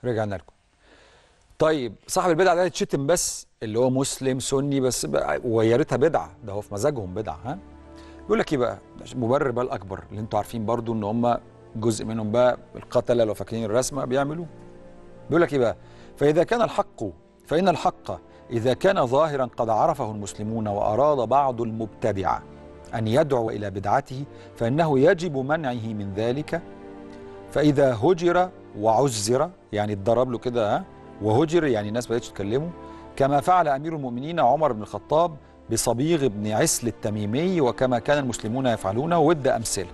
رجعنا لكم طيب صاحب البدعه ده يتشتم بس اللي هو مسلم سني بس بقى ويا ريتها بدعه ده هو في مزاجهم بدعه ها بيقول لك ايه بقى مبرر بقى الاكبر اللي انتوا عارفين برضو ان هم جزء منهم بقى القتله لو فاكرين الرسمه بيعملوه بيقول لك ايه بقى فاذا كان الحق فان الحق اذا كان ظاهرا قد عرفه المسلمون واراد بعض المبتدعه ان يدعو الى بدعته فانه يجب منعه من ذلك فاذا هجر وعزر يعني اتضرب له كده ها وهجر يعني الناس بدات تتكلمه كما فعل امير المؤمنين عمر بن الخطاب بصبيغ بن عسل التميمي وكما كان المسلمون يفعلونه ود امثله.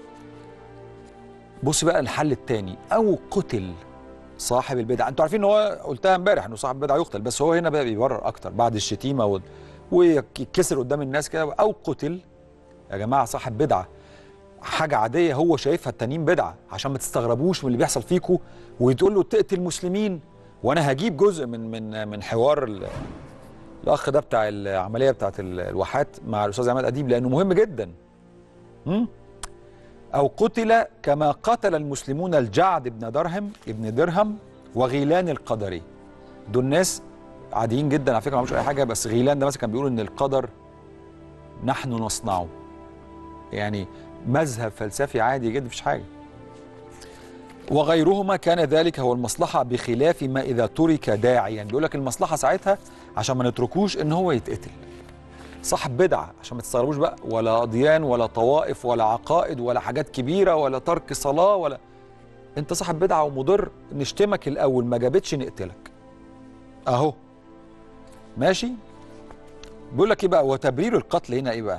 بص بقى الحل الثاني او قتل صاحب البدعه، انتوا عارفين ان هو قلتها امبارح انه صاحب البدعه يقتل بس هو هنا بقى بيبرر اكتر بعد الشتيمه و... ويتكسر قدام الناس كده او قتل يا جماعه صاحب بدعه حاجه عاديه هو شايفها التانيين بدعه عشان ما تستغربوش من اللي بيحصل فيكم وتقول له تقتل المسلمين وانا هجيب جزء من من من حوار ال... الاخ ده بتاع العمليه بتاعت الواحات مع الاستاذ عماد اديب لانه مهم جدا م? او قتل كما قتل المسلمون الجعد بن درهم ابن درهم وغيلان القدري دول ناس عاديين جدا على فكره ما عملوش اي حاجه بس غيلان ده مثلا كان بيقول ان القدر نحن نصنعه يعني مذهب فلسفي عادي جدا مفيش حاجه وغيرهما كان ذلك هو المصلحة بخلاف ما إذا ترك داعيا يعني بيقول لك المصلحة ساعتها عشان ما نتركوش إن هو يتقتل صاحب بدعة عشان ما تستغربوش بقى ولا أديان ولا طوائف ولا عقائد ولا حاجات كبيرة ولا ترك صلاة ولا أنت صاحب بدعة ومضر نشتمك الأول ما جابتش نقتلك أهو ماشي بيقول لك إيه بقى وتبرير القتل هنا إيه بقى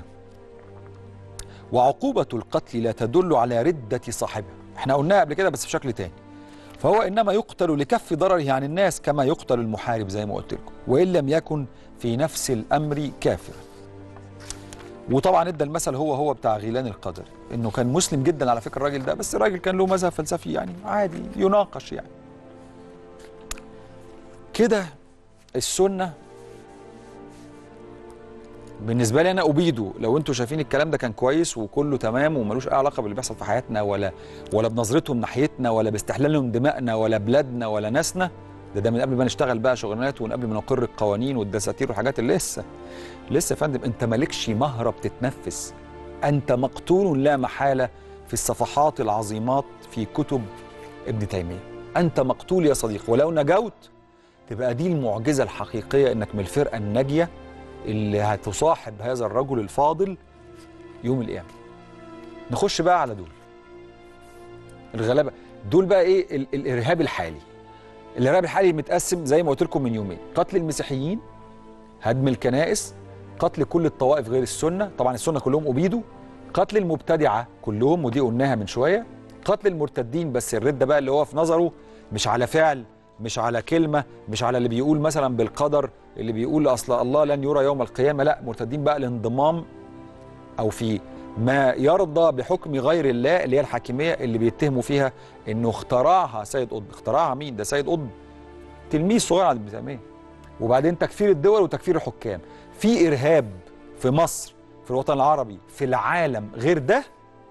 وعقوبة القتل لا تدل على ردة صاحبه احنا قلناها قبل كده بس بشكل تاني فهو انما يقتل لكف ضرره عن الناس كما يقتل المحارب زي ما قلت لكم وان لم يكن في نفس الامر كافرا وطبعا ادى المثل هو هو بتاع غيلان القدر انه كان مسلم جدا على فكره الراجل ده بس الراجل كان له مذهب فلسفي يعني عادي يناقش يعني كده السنه بالنسبه لي انا ابيده لو انتوا شايفين الكلام ده كان كويس وكله تمام وملوش اي علاقه باللي بيحصل في حياتنا ولا ولا بنظرتهم ناحيتنا ولا باستحلالهم دمائنا ولا بلادنا ولا ناسنا ده ده من قبل ما نشتغل بقى شغلانات ومن قبل ما نقر القوانين والدساتير والحاجات اللي لسه لسه يا فندم انت مالكش مهره بتتنفس انت مقتول لا محاله في الصفحات العظيمات في كتب ابن تيميه انت مقتول يا صديقي ولو نجوت تبقى دي المعجزه الحقيقيه انك من الفرقه الناجيه اللي هتصاحب هذا الرجل الفاضل يوم القيامة نخش بقى على دول الغلابة دول بقى ايه ال الارهاب الحالي الارهاب الحالي متقسم زي ما قلت لكم من يومين قتل المسيحيين هدم الكنائس قتل كل الطوائف غير السنة طبعا السنة كلهم أبيدوا قتل المبتدعة كلهم ودي قلناها من شوية قتل المرتدين بس الردة بقى اللي هو في نظره مش على فعل مش على كلمة مش على اللي بيقول مثلا بالقدر اللي بيقول اصل الله لن يرى يوم القيامه لا مرتدين بقى الانضمام او في ما يرضى بحكم غير الله اللي هي الحاكميه اللي بيتهموا فيها انه اخترعها سيد قطب اخترعها مين ده سيد قطب تلميذ صغير عند ابن تيميه وبعدين تكفير الدول وتكفير الحكام في ارهاب في مصر في الوطن العربي في العالم غير ده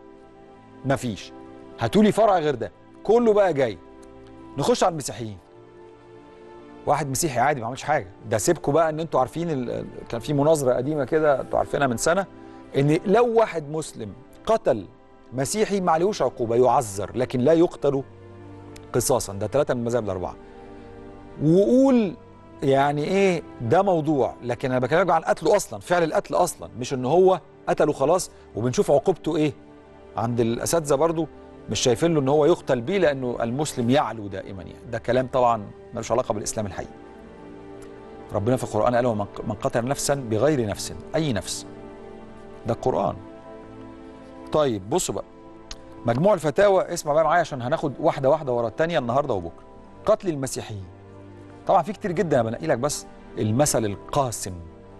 مفيش هاتولي فرع غير ده كله بقى جاي نخش على المسيحيين واحد مسيحي عادي ما عملش حاجه ده سيبكوا بقى ان انتوا عارفين ال... كان في مناظره قديمه كده انتوا عارفينها من سنه ان لو واحد مسلم قتل مسيحي ما عليهوش عقوبه يعذر لكن لا يقتل قصاصا ده ثلاثه من المذاهب الاربعه وقول يعني ايه ده موضوع لكن انا بكلمك عن قتله اصلا فعل القتل اصلا مش ان هو قتله خلاص وبنشوف عقوبته ايه عند الاساتذه برضو مش شايفين له ان هو يقتل بيه لانه المسلم يعلو دائما يعني ده كلام طبعا ملوش علاقه بالاسلام الحقيقي ربنا في القران قال من قتل نفسا بغير نفس اي نفس ده القران طيب بصوا بقى مجموع الفتاوى اسمع بقى معايا عشان هناخد واحده واحده ورا الثانيه النهارده وبكره قتل المسيحيين طبعا في كتير جدا انا بنقي لك بس المثل القاسم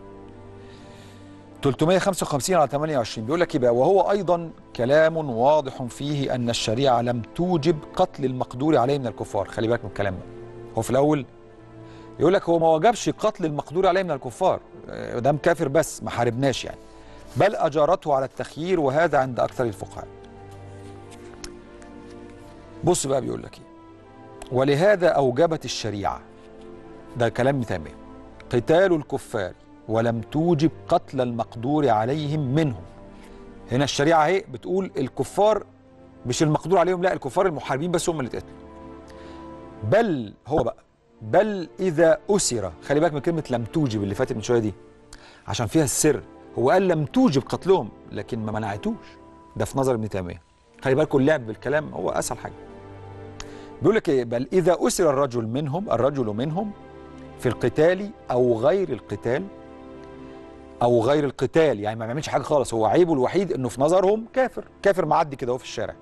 355 على 28 بيقول لك ايه بقى وهو ايضا كلام واضح فيه ان الشريعه لم توجب قتل المقدور عليه من الكفار خلي بالك من الكلام ده هو في الاول يقول لك هو ما وجبش قتل المقدور عليه من الكفار دام كافر بس ما حاربناش يعني بل اجارته على التخيير وهذا عند اكثر الفقهاء بص بقى بيقول لك ايه ولهذا أوجبت الشريعة ده كلام ابن تيمية قتال الكفار ولم توجب قتل المقدور عليهم منهم هنا الشريعة اهي بتقول الكفار مش المقدور عليهم لا الكفار المحاربين بس هم اللي اتقتلوا بل هو بقى بل إذا أسر خلي بالك من كلمة لم توجب اللي فاتت من شوية دي عشان فيها السر هو قال لم توجب قتلهم لكن ما منعتوش ده في نظر ابن تيمية خلي بالكم اللعب بالكلام هو أسهل حاجة بيقول لك ايه بل إذا أسر الرجل منهم الرجل منهم في القتال أو غير القتال أو غير القتال يعني ما بيعملش حاجة خالص هو عيبه الوحيد إنه في نظرهم كافر كافر معدي كده هو في الشارع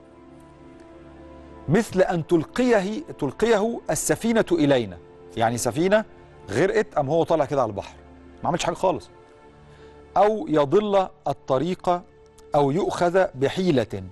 مثل أن تلقيه تلقيه السفينة إلينا يعني سفينة غرقت أم هو طالع كده على البحر ما عملش حاجة خالص أو يضل الطريق أو يؤخذ بحيلة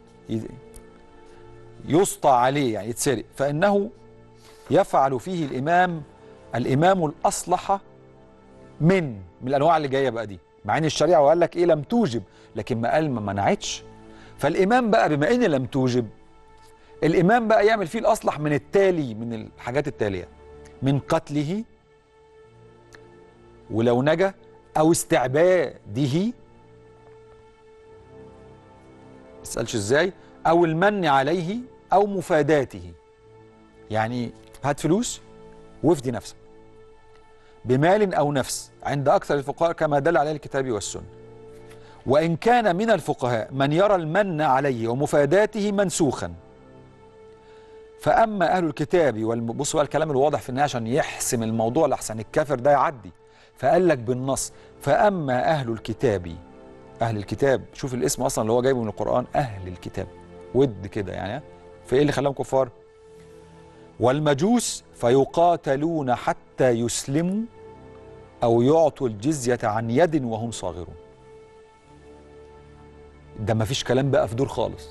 يسطى عليه يعني يتسرق فإنه يفعل فيه الإمام الإمام الأصلح من من الأنواع اللي جاية بقى دي مع إن الشريعة وقال لك إيه لم توجب لكن ما قال ما منعتش فالإمام بقى بما إن لم توجب الإمام بقى يعمل فيه الأصلح من التالي من الحاجات التالية من قتله ولو نجا أو استعباده تسألش إزاي أو المن عليه أو مفاداته يعني هات فلوس وافدي نفسك بمال أو نفس عند أكثر الفقهاء كما دل عليه الكتاب والسنة وإن كان من الفقهاء من يرى المن عليه ومفاداته منسوخا فأما أهل الكتاب والبص بقى الكلام الواضح في النهاية عشان يحسم الموضوع لأحسن الكافر ده يعدي فقال لك بالنص فأما أهل الكتاب أهل الكتاب شوف الاسم أصلا اللي هو جايبه من القرآن أهل الكتاب ود كده يعني في إيه اللي خلاهم كفار والمجوس فيقاتلون حتى يسلموا أو يعطوا الجزية عن يد وهم صاغرون ده مفيش كلام بقى في دور خالص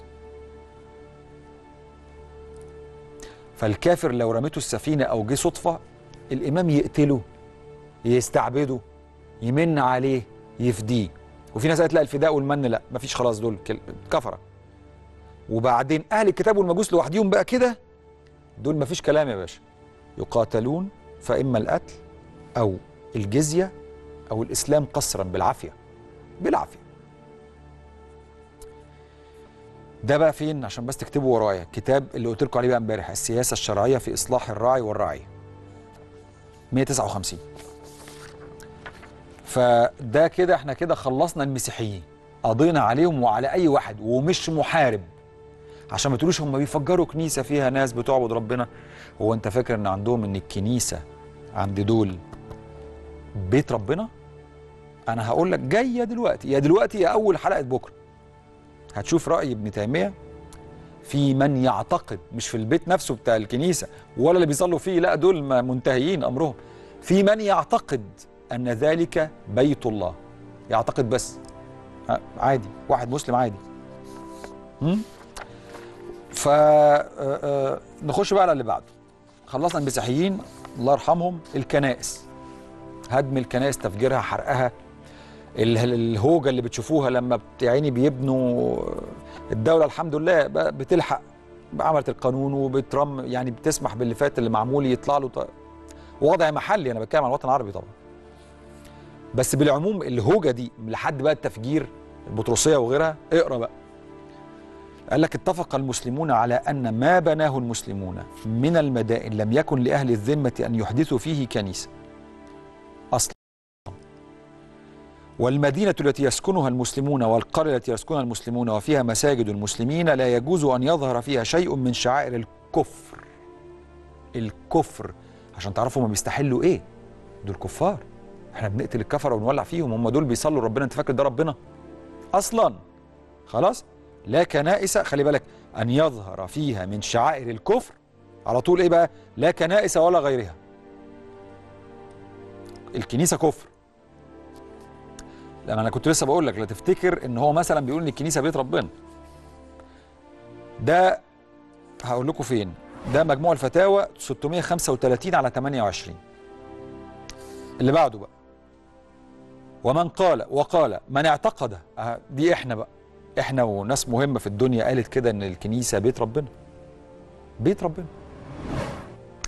فالكافر لو رميته السفينة أو جه صدفة الإمام يقتله يستعبده يمن عليه يفديه وفي ناس قالت لا الفداء والمن لا مفيش خلاص دول كفرة وبعدين أهل الكتاب والمجوس لوحديهم بقى كده دول مفيش كلام يا باشا يقاتلون فإما القتل أو الجزية أو الإسلام قسرا بالعافية بالعافية ده بقى فين عشان بس تكتبوا ورايا كتاب اللي قلت لكم عليه بقى امبارح السياسه الشرعيه في اصلاح الراعي والراعيه 159 فده كده احنا كده خلصنا المسيحيين قضينا عليهم وعلى اي واحد ومش محارب عشان ما تقولوش هم بيفجروا كنيسه فيها ناس بتعبد ربنا هو انت فاكر ان عندهم ان الكنيسه عند دول بيت ربنا انا هقول لك جايه دلوقتي يا دلوقتي يا اول حلقه بكره هتشوف رأي ابن تيمية في من يعتقد مش في البيت نفسه بتاع الكنيسة ولا اللي بيصلوا فيه لا دول منتهيين أمرهم في من يعتقد أن ذلك بيت الله يعتقد بس عادي واحد مسلم عادي ف نخش بقى على اللي بعده خلصنا المسيحيين الله يرحمهم الكنائس هدم الكنائس تفجيرها حرقها الهوجه اللي بتشوفوها لما يعني بيبنوا الدوله الحمد لله بتلحق عملت القانون وبترم يعني بتسمح باللي فات اللي معمول يطلع له وضع محلي انا بتكلم عن الوطن العربي طبعا بس بالعموم الهوجه دي لحد بقى التفجير البطرسيه وغيرها اقرا بقى قال لك اتفق المسلمون على ان ما بناه المسلمون من المدائن لم يكن لاهل الذمه ان يحدثوا فيه كنيسه اصلا والمدينة التي يسكنها المسلمون والقرية التي يسكنها المسلمون وفيها مساجد المسلمين لا يجوز أن يظهر فيها شيء من شعائر الكفر الكفر عشان تعرفوا هم بيستحلوا ايه دول كفار احنا بنقتل الكفره ونولع فيهم هم دول بيصلوا ربنا انت فاكر ده ربنا اصلا خلاص لا كنائس خلي بالك ان يظهر فيها من شعائر الكفر على طول ايه بقى لا كنائس ولا غيرها الكنيسه كفر لما انا كنت لسه بقول لك لا تفتكر ان هو مثلا بيقول ان الكنيسه بيت ربنا ده هقول لكم فين ده مجموع الفتاوى 635 على 28 اللي بعده بقى ومن قال وقال من اعتقد أه دي احنا بقى احنا وناس مهمه في الدنيا قالت كده ان الكنيسه بيت ربنا بيت ربنا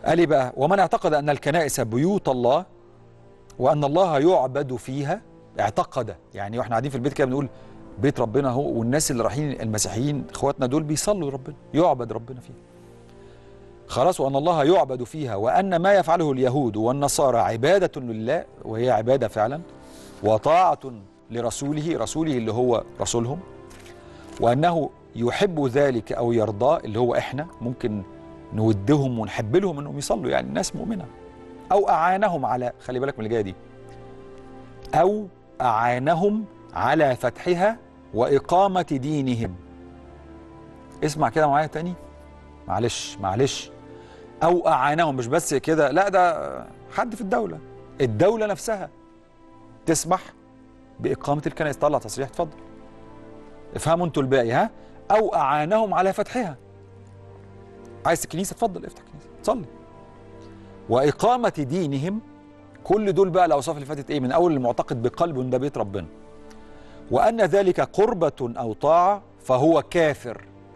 قال لي بقى ومن اعتقد ان الكنائس بيوت الله وان الله يعبد فيها اعتقد يعني واحنا قاعدين في البيت كده بنقول بيت ربنا اهو والناس اللي رايحين المسيحيين اخواتنا دول بيصلوا لربنا يعبد ربنا فيها خلاص وان الله يعبد فيها وان ما يفعله اليهود والنصارى عباده لله وهي عباده فعلا وطاعه لرسوله رسوله اللي هو رسولهم وانه يحب ذلك او يرضاه اللي هو احنا ممكن نودهم ونحب لهم انهم يصلوا يعني الناس مؤمنه او اعانهم على خلي بالك من اللي جايه دي او اعانهم على فتحها واقامه دينهم اسمع كده معايا تاني معلش معلش او اعانهم مش بس كده لا ده حد في الدوله الدوله نفسها تسمح باقامه الكنائس طلع تصريح اتفضل افهموا انتوا الباقي ها او اعانهم على فتحها عايز كنيسه اتفضل افتح كنيسه صلي واقامه دينهم كل دول بقى الاوصاف اللي فاتت ايه من اول المعتقد بقلبه ان ده بيت ربنا وان ذلك قربه او طاعه فهو كافر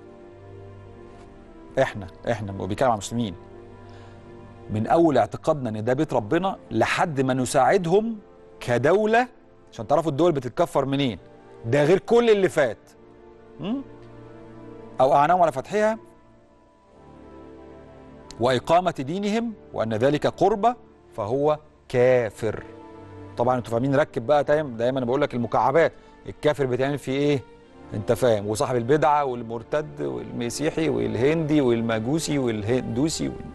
احنا احنا بيتكلم عن المسلمين من اول اعتقادنا ان ده بيت ربنا لحد ما نساعدهم كدوله عشان تعرفوا الدول بتتكفر منين ده غير كل اللي فات م? او اعناهم على فتحها واقامه دينهم وان ذلك قربه فهو كافر طبعا انتوا فاهمين ركب بقى دايما دايما انا بقول لك المكعبات الكافر بيتعمل فيه ايه انت فاهم وصاحب البدعه والمرتد والمسيحي والهندي والمجوسي والهندوسي وال...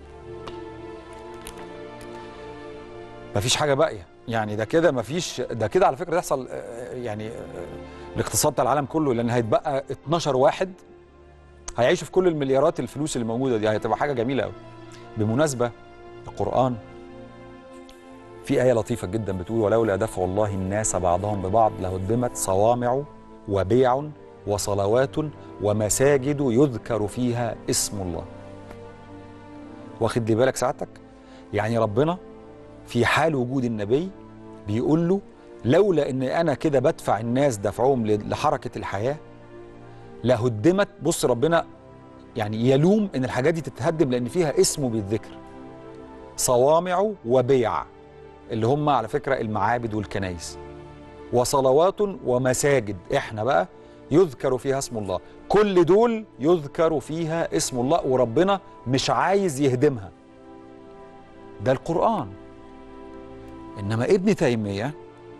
مفيش حاجه باقيه يعني ده كده مفيش ده كده على فكره يحصل يعني الاقتصاد بتاع العالم كله لان هيتبقى 12 واحد هيعيشوا في كل المليارات الفلوس اللي موجوده دي هتبقى حاجه جميله قوي بالمناسبه القران في آية لطيفة جدا بتقول ولولا دفع الله الناس بعضهم ببعض لهدمت صوامع وبيع وصلوات ومساجد يذكر فيها اسم الله واخد لي بالك سعادتك يعني ربنا في حال وجود النبي بيقول له لولا ان انا كده بدفع الناس دفعهم لحركه الحياه لهدمت بص ربنا يعني يلوم ان الحاجات دي تتهدم لان فيها اسمه بالذكر صوامع وبيع اللي هم على فكره المعابد والكنايس وصلوات ومساجد احنا بقى يذكر فيها اسم الله كل دول يذكر فيها اسم الله وربنا مش عايز يهدمها ده القرآن إنما ابن تيمية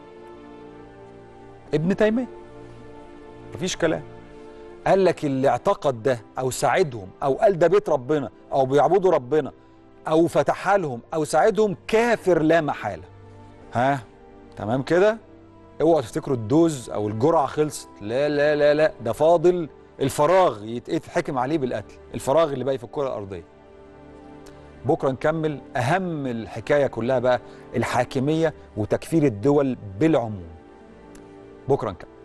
ابن تيمية مفيش كلام قال لك اللي اعتقد ده أو ساعدهم أو قال ده بيت ربنا أو بيعبدوا ربنا أو فتحها لهم أو ساعدهم كافر لا محالة ها تمام كده اوعوا تفتكروا الدوز او الجرعه خلصت لا لا لا لا ده فاضل الفراغ يتحكم عليه بالقتل الفراغ اللي باقي في الكره الارضيه بكره نكمل اهم الحكايه كلها بقى الحاكميه وتكفير الدول بالعموم بكره نكمل